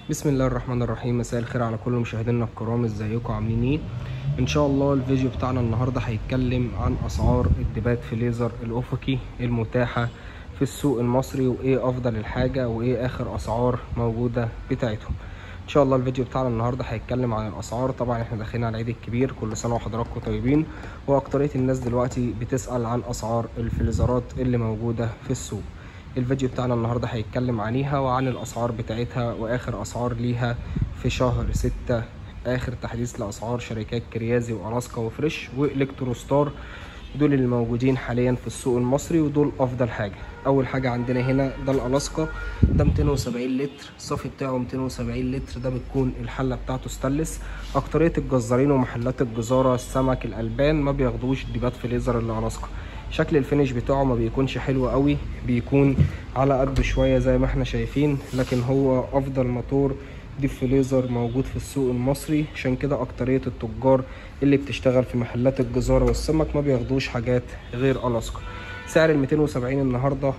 بسم الله الرحمن الرحيم مساء الخير على كل مشاهدينا الكرام ازيكم عاملين ايه ان شاء الله الفيديو بتاعنا النهارده هيتكلم عن اسعار الدبات في ليزر الافقي المتاحه في السوق المصري وايه افضل الحاجه وايه اخر اسعار موجوده بتاعتهم ان شاء الله الفيديو بتاعنا النهارده هيتكلم عن الاسعار طبعا احنا داخلين على العيد الكبير كل سنه وحضراتكم طيبين واكتريه الناس دلوقتي بتسال عن اسعار الفليزرات اللي موجوده في السوق الفيديو بتاعنا النهارده هيتكلم عنيها وعن الاسعار بتاعتها واخر اسعار ليها في شهر ستة اخر تحديث لاسعار شركات كريازي والاسكا وفريش والكتروستار دول اللي موجودين حاليا في السوق المصري ودول افضل حاجه اول حاجه عندنا هنا ده الالاسكا ده 270 لتر الصافي بتاعه 270 لتر ده بتكون الحله بتاعته ستانلس اكتريه الجزارين ومحلات الجزاره السمك الالبان ما بياخدوش ديبات في ليزر الالاسكا شكل الفينش بتاعه ما بيكونش حلو قوي بيكون على قد شويه زي ما احنا شايفين لكن هو افضل موتور ديب ليزر موجود في السوق المصري عشان كده اكتريه التجار اللي بتشتغل في محلات الجزاره والسمك ما بياخدوش حاجات غير الاسكا سعر ال 270 النهارده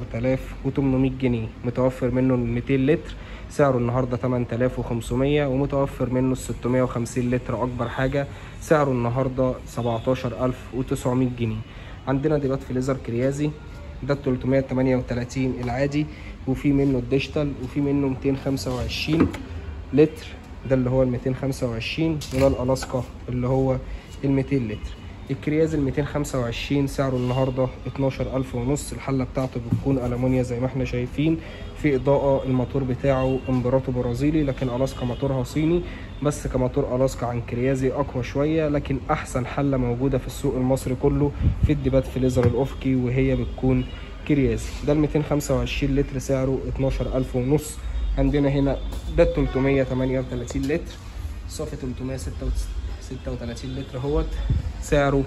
10800 جنيه متوفر منه ال 200 لتر سعره النهارده 8500 ومتوفر منه ال 650 لتر اكبر حاجه سعره النهارده 17900 جنيه عندنا ديبات في ليزر كريازي ده 338 العادي وفي منه الديجيتال وفي منه 225 لتر ده اللي هو ال 225 وده الالاسكا اللي هو ال 200 لتر الكرياز ال 225 سعره النهارده 12000 ونص الحله بتاعته بتكون المونيا زي ما احنا شايفين في اضاءه الموتور بتاعه امبراطو برازيلي لكن الاسكا موتورها صيني بس كموتور الاسكا عن كريازي اقوى شويه لكن احسن حله موجوده في السوق المصري كله في الديبات في ليزر الافقي وهي بتكون كريازي ده ال 225 لتر سعره 12000 ونص عندنا هنا ده 338 لتر صافي 336 لتر اهوت سعره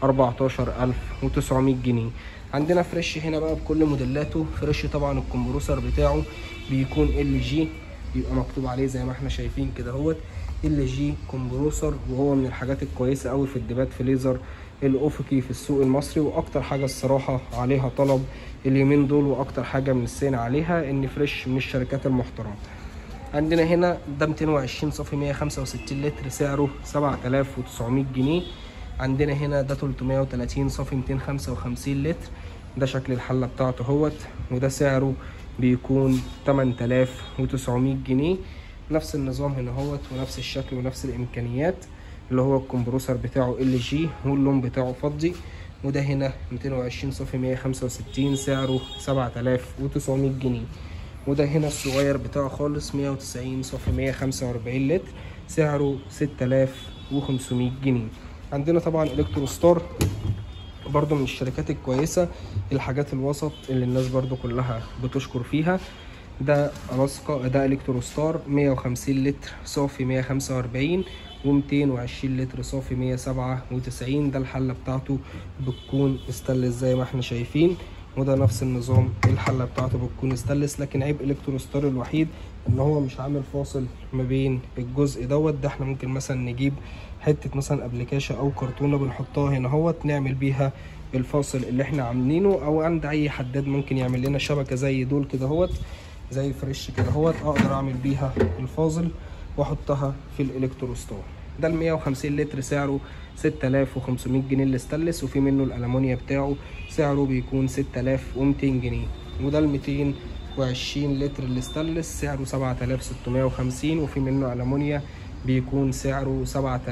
14900 جنيه عندنا فريش هنا بقى بكل موديلاته فريش طبعا الكمبروسر بتاعه بيكون ال جي بيبقى مكتوب عليه زي ما احنا شايفين كده اهوت ال جي كومبروسر وهو من الحاجات الكويسه قوي في الديبات في ليزر الافقي في السوق المصري واكتر حاجه الصراحه عليها طلب اليومين دول واكتر حاجه من السنة عليها ان فريش من الشركات المحترمه عندنا هنا ده 220 صافي 165 لتر سعره 7900 جنيه عندنا هنا ده 330 صافي 255 لتر ده شكل الحله بتاعته اهوت وده سعره بيكون 8900 جنيه نفس النظام هنا اهوت ونفس الشكل ونفس الامكانيات اللي هو الكمبروسر بتاعه ال جي واللون بتاعه فضي وده هنا 220 صافي 165 سعره 7900 جنيه وده هنا الصغير بتاعه خالص 190 صافي 145 لتر سعره 6500 جنيه عندنا طبعا الكتروستار برضو من الشركات الكويسة الحاجات الوسط اللي الناس برضو كلها بتشكر فيها ده الاسكا ده الكتروستار 150 لتر صافي 145 و220 لتر صافي 197 ده الحله بتاعته بتكون استانلس زي ما احنا شايفين وده نفس النظام الحله بتاعته بتكون استانلس لكن عيب الكتروستار الوحيد ان هو مش عامل فاصل ما بين الجزء دوت ده احنا ممكن مثلا نجيب حته مثلا ابلكاشه او كرتونه بنحطها هنا اهوت نعمل بيها الفاصل اللي احنا عاملينه او عند اي حداد ممكن يعمل لنا شبكه زي دول كده اهوت زي فريش كده اهوت اقدر اعمل بيها الفاصل واحطها في الالكتروستار ده ال 150 لتر سعره 6500 جنيه الاستانلس وفي منه الالمونيا بتاعه سعره بيكون 6200 جنيه وده ال 220 لتر الاستانلس سعره 7650 وفي منه الومنيا بيكون سعره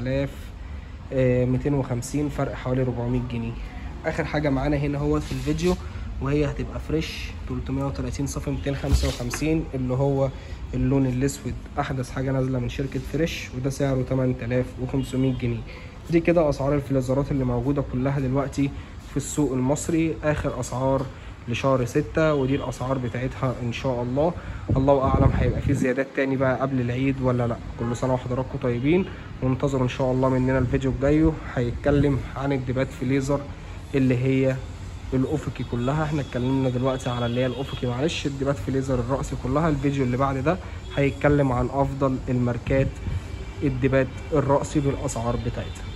7250 فرق حوالي 400 جنيه اخر حاجه معانا هنا هو في الفيديو وهي هتبقى فريش 330 صفر 255 اللي هو اللون الاسود احدث حاجه نازله من شركه فريش وده سعره 8500 جنيه دي كده اسعار الفليزرات اللي موجوده كلها دلوقتي في السوق المصري اخر اسعار لشهر ستة ودي الاسعار بتاعتها ان شاء الله الله اعلم هيبقى في زيادات تاني بقى قبل العيد ولا لا كل سنه وحضراتكم طيبين وانتظروا ان شاء الله مننا الفيديو الجاي هيتكلم عن الديبات في ليزر اللي هي الافقي كلها احنا اتكلمنا دلوقتي على اللي هي الافقي معلش الديبات في ليزر الرأسي كلها الفيديو اللي بعد ده هيتكلم عن افضل الماركات الديبات الرأسي بالاسعار بتاعتها